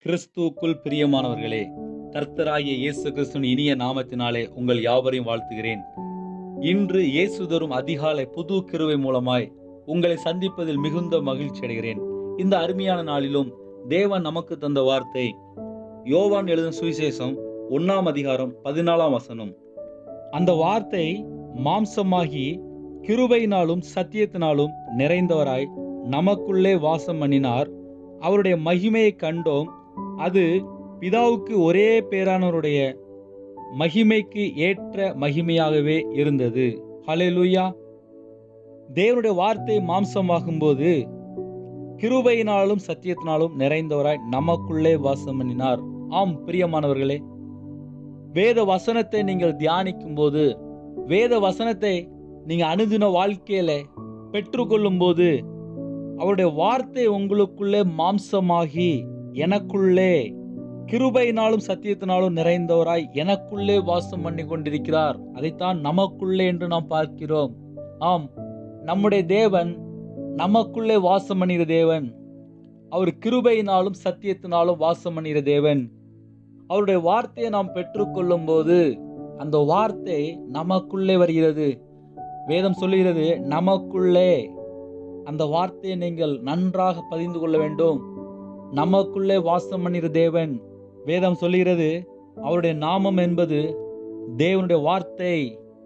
கிறிஸ்துவுக்குள் பிரியமானவர்களே கர்த்தராகிய இயேசு கிறிஸ்துவின் இனிய நாமத்தினாலே உங்கள் யாவரையும் வாழ்த்துகிறேன் இன்று இயேசு தரும் அதிகாலை புது கிருவை மூலமாய் உங்களை சந்திப்பதில் மிகுந்த மகிழ்ச்சி அடைகிறேன் இந்த அருமையான நாளிலும் தேவன் நமக்கு தந்த வார்த்தை யோவான் எழுதும் சுவிசேஷம் ஒன்னாம் அதிகாரம் பதினாலாம் வசனம் அந்த வார்த்தை மாம்சமாகி கிருபையினாலும் சத்தியத்தினாலும் நிறைந்தவராய் நமக்குள்ளே வாசம் பண்ணினார் அவருடைய மகிமையை கண்டோம் அது பிதாவுக்கு ஒரே பேரானவருடைய மகிமைக்கு ஏற்ற மகிமையாகவே இருந்தது ஹalleluya தேவனுடைய வார்த்தை மாம்சமாகும்போது கிருபையினாலும் சத்தியத்தினாலும் நிறைந்தவராய் நமக்குள்ளே வாசம் பண்ணினார் ஆம் பிரியமானவர்களே வேத வசனத்தை நீங்கள் தியானிக்கும் போது வேத வசனத்தை நீங்க அனுதின வாழ்க்கையில பெற்றுக்கொள்ளும் போது அவருடைய வார்த்தை உங்களுக்குள்ளே மாம்சமாகி எனக்குள்ளே கிருபையினாலும் சத்தியத்தினாலும் நிறைந்தவராய் எனக்குள்ளே வாசம் பண்ணி கொண்டிருக்கிறார் அதைத்தான் நமக்குள்ளே என்று நாம் பார்க்கிறோம் ஆம் நம்முடைய தேவன் நமக்குள்ளே வாசம் பண்ணுகிற தேவன் அவர் கிருபையினாலும் சத்தியத்தினாலும் வாசம் பண்ணுகிற தேவன் அவருடைய வார்த்தையை நாம் பெற்றுக்கொள்ளும் போது அந்த வார்த்தை நமக்குள்ளே வருகிறது வேதம் சொல்லுகிறது நமக்குள்ளே அந்த வார்த்தையை நீங்கள் நன்றாக பதிந்து கொள்ள வேண்டும் நமக்குள்ளே வாசம் பண்ணுகிற தேவன் வேதம் சொல்லுகிறது அவருடைய நாமம் என்பது தேவனுடைய வார்த்தை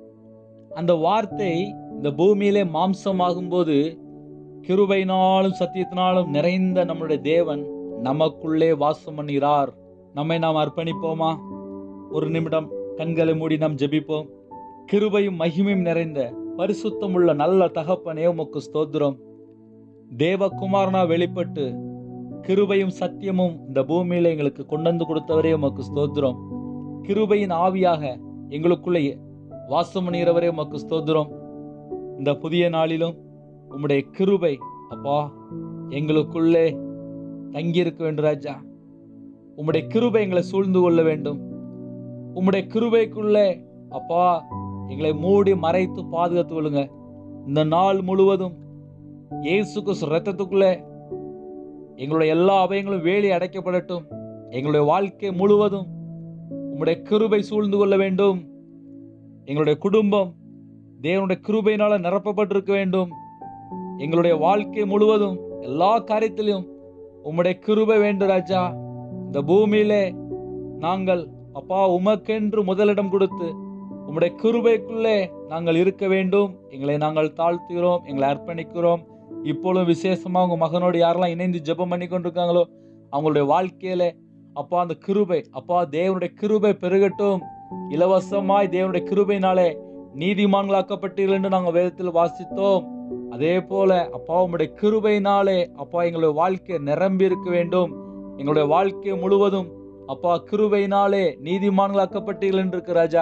அந்த வார்த்தை இந்த பூமியிலே மாம்சமாகும் போது கிருபையினாலும் சத்தியத்தினாலும் நிறைந்த நம்முடைய தேவன் நமக்குள்ளே வாசம் பண்ணுகிறார் நம்மை நாம் அர்ப்பணிப்போமா ஒரு நிமிடம் கண்களை மூடி நாம் ஜெபிப்போம் கிருபையும் மகிமையும் நிறைந்த பரிசுத்தமுள்ள நல்ல தகப்பனே உமக்கு ஸ்தோத்திரம் தேவகுமாரனா வெளிப்பட்டு கிருபையும் சத்தியமும் இந்த பூமியில எங்களுக்கு கொண்டு வந்து கொடுத்தவரே உமக்கு ஸ்தோத்திரம் கிருபையின் ஆவியாக எங்களுக்குள்ளே வாசம் பண்ணுகிறவரே உமக்கு ஸ்தோத்திரம் இந்த புதிய நாளிலும் உம்முடைய கிருபை அப்பா எங்களுக்குள்ளே தங்கியிருக்க வேண்டும் ராஜா உம்முடைய கிருபை எங்களை சூழ்ந்து கொள்ள வேண்டும் உம்முடைய கிருபைக்குள்ளே அப்பா எங்களை மூடி மறைத்து பாதுகாத்து கொள்ளுங்க இந்த நாள் முழுவதும் இயேசுக்கு ரத்தத்துக்குள்ளே எங்களுடைய எல்லா அபயங்களும் வேலி அடைக்கப்படட்டும் எங்களுடைய வாழ்க்கை முழுவதும் உம்முடைய கிருபை சூழ்ந்து கொள்ள வேண்டும் எங்களுடைய குடும்பம் தேவனுடைய கிருபையினால நிரப்பப்பட்டிருக்க வேண்டும் எங்களுடைய வாழ்க்கை முழுவதும் எல்லா காரியத்திலும் உம்முடைய கிருபை வேண்டும் ராஜா இந்த பூமியிலே நாங்கள் அப்பா உமக்கென்று முதலிடம் கொடுத்து உம்முடைய கிருபைக்குள்ளே நாங்கள் இருக்க வேண்டும் எங்களை நாங்கள் தாழ்த்துகிறோம் எங்களை அர்ப்பணிக்கிறோம் இப்பொழுதும் விசேஷமா உங்க மகனோடு யாரெல்லாம் இணைந்து ஜெபம் பண்ணி கொண்டிருக்காங்களோ அவங்களுடைய வாழ்க்கையில அப்பா அந்த கிருபை அப்பா தேவனுடைய கிருபை பெருகட்டும் இலவசமாய் தேவனுடைய கிருபையினாலே நீதிமான்களாக்கப்பட்டீர்கள் என்று நாங்கள் வேதத்தில் வாசித்தோம் அதே போல அப்பா உம்முடைய கிருபையினாலே அப்பா எங்களுடைய வாழ்க்கை நிரம்பி இருக்க வேண்டும் எங்களுடைய வாழ்க்கை முழுவதும் அப்பா கிருபையினாலே நீதிமான்களாக்கப்பட்டீர்கள் என்று இருக்கு ராஜா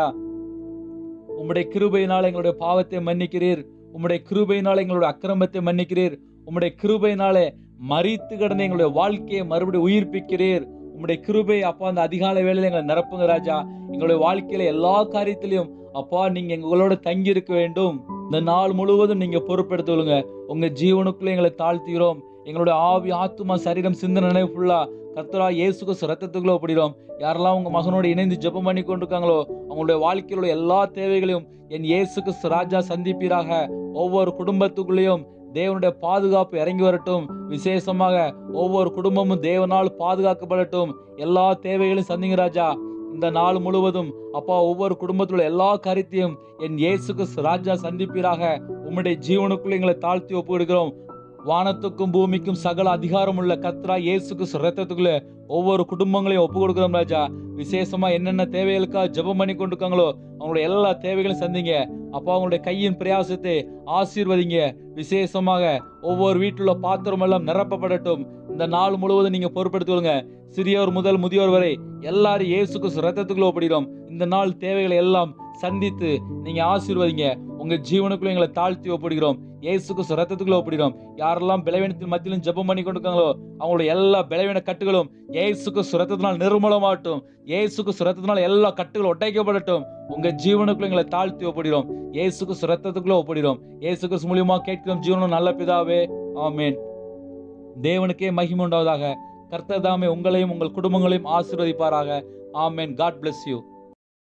உம்முடைய கிருபையினால் எங்களுடைய பாவத்தை மன்னிக்கிறீர் உம்முடைய கிருபையினால் எங்களுடைய அக்கிரமத்தை மன்னிக்கிறீர் உம்முடைய கிருபையினாலே மறித்து கிடந்த எங்களுடைய வாழ்க்கையை மறுபடியும் உயிர்ப்பிக்கிறீர் உம்முடைய கிருபை அப்பா அந்த அதிகாலை வேளையில எங்களை நிரப்புங்க ராஜா எங்களுடைய வாழ்க்கையில எல்லா காரியத்திலையும் அப்பா நீங்க எங்களோட தங்கி இருக்க வேண்டும் இந்த நாள் முழுவதும் நீங்க பொறுப்பெடுத்துக்கொள்ளுங்க உங்க ஜீவனுக்குள்ள எங்களை தாழ்த்துகிறோம் எங்களுடைய ஆவி ஆத்துமா சரீரம் சிந்தனை நினைவு ஃபுல்லா கர்த்தரா இயேசுக்கு ரத்தத்துக்குள்ள ஒப்பிடுறோம் யாரெல்லாம் உங்க மகனோடு இணைந்து ஜெபம் பண்ணி கொண்டிருக்காங்களோ அவங்களுடைய வாழ்க்கையில் உள்ள எல்லா தேவைகளையும் என் இயேசுக்கு ராஜா சந்திப்பீராக ஒவ்வொரு குடும்பத்துக்குள்ளேயும் தேவனுடைய பாதுகாப்பு இறங்கி வரட்டும் விசேஷமாக ஒவ்வொரு குடும்பமும் தேவனால் பாதுகாக்கப்படட்டும் எல்லா தேவைகளையும் சந்திங்க ராஜா இந்த நாள் முழுவதும் அப்பா ஒவ்வொரு குடும்பத்தில் உள்ள எல்லா காரியத்தையும் என் இயேசுக்கு ராஜா சந்திப்பீராக உம்முடைய ஜீவனுக்குள்ள எங்களை தாழ்த்தி ஒப்புவிடுகிறோம் வானத்துக்கும் பூமிக்கும் சகல அதிகாரம் உள்ள கத்ரா இயேசுக்கு ரத்தத்துக்குள்ள ஒவ்வொரு குடும்பங்களையும் ஒப்பு கொடுக்கிறோம் ராஜா விசேஷமா என்னென்ன தேவைகளுக்காக ஜெபம் பண்ணி கொண்டிருக்காங்களோ அவங்களுடைய எல்லா தேவைகளையும் சந்திங்க அப்பா அவங்களுடைய கையின் பிரயாசத்தை ஆசீர்வதிங்க விசேஷமாக ஒவ்வொரு வீட்டுல பாத்திரம் எல்லாம் நிரப்பப்படட்டும் இந்த நாள் முழுவதும் நீங்க பொறுப்பெடுத்துக்கொள்ளுங்க சிறியோர் முதல் முதியோர் வரை எல்லாரும் இயேசுக்கு ரத்தத்துக்குள்ள ஒப்பிடுகிறோம் இந்த நாள் தேவைகளை எல்லாம் சந்தித்து நீங்க ஆசீர்வதிங்க உங்க ஜீவனுக்குள்ள எங்களை தாழ்த்தி ஒப்பிடுகிறோம் இயேசுக்கு ரத்தத்துக்குள்ள ஒப்பிடுகிறோம் யாரெல்லாம் பலவீனத்தின் மத்தியிலும் ஜெபம் பண்ணி கொண்டிருக்காங்களோ அவங்களுடைய எல்லா பலவீன கட்டுகளும் இயேசுக்கு சுரத்தத்தினால் நிர்மூலமாகட்டும் இயேசுக்கு சுரத்தத்தினால் எல்லா கட்டுகளும் ஒட்டைக்கப்படட்டும் உங்க ஜீவனுக்குள்ள எங்களை தாழ்த்தி ஒப்பிடுகிறோம் இயேசுக்கு சுரத்தத்துக்குள்ள ஒப்பிடுகிறோம் இயேசுக்கு மூலியமா கேட்கிறோம் ஜீவனும் நல்ல பிதாவே ஆமென் தேவனுக்கே மகிமை உண்டாவதாக கர்த்தர் தாமே உங்களையும் உங்கள் குடும்பங்களையும் ஆசீர்வதிப்பாராக ஆமென் காட் bless யூ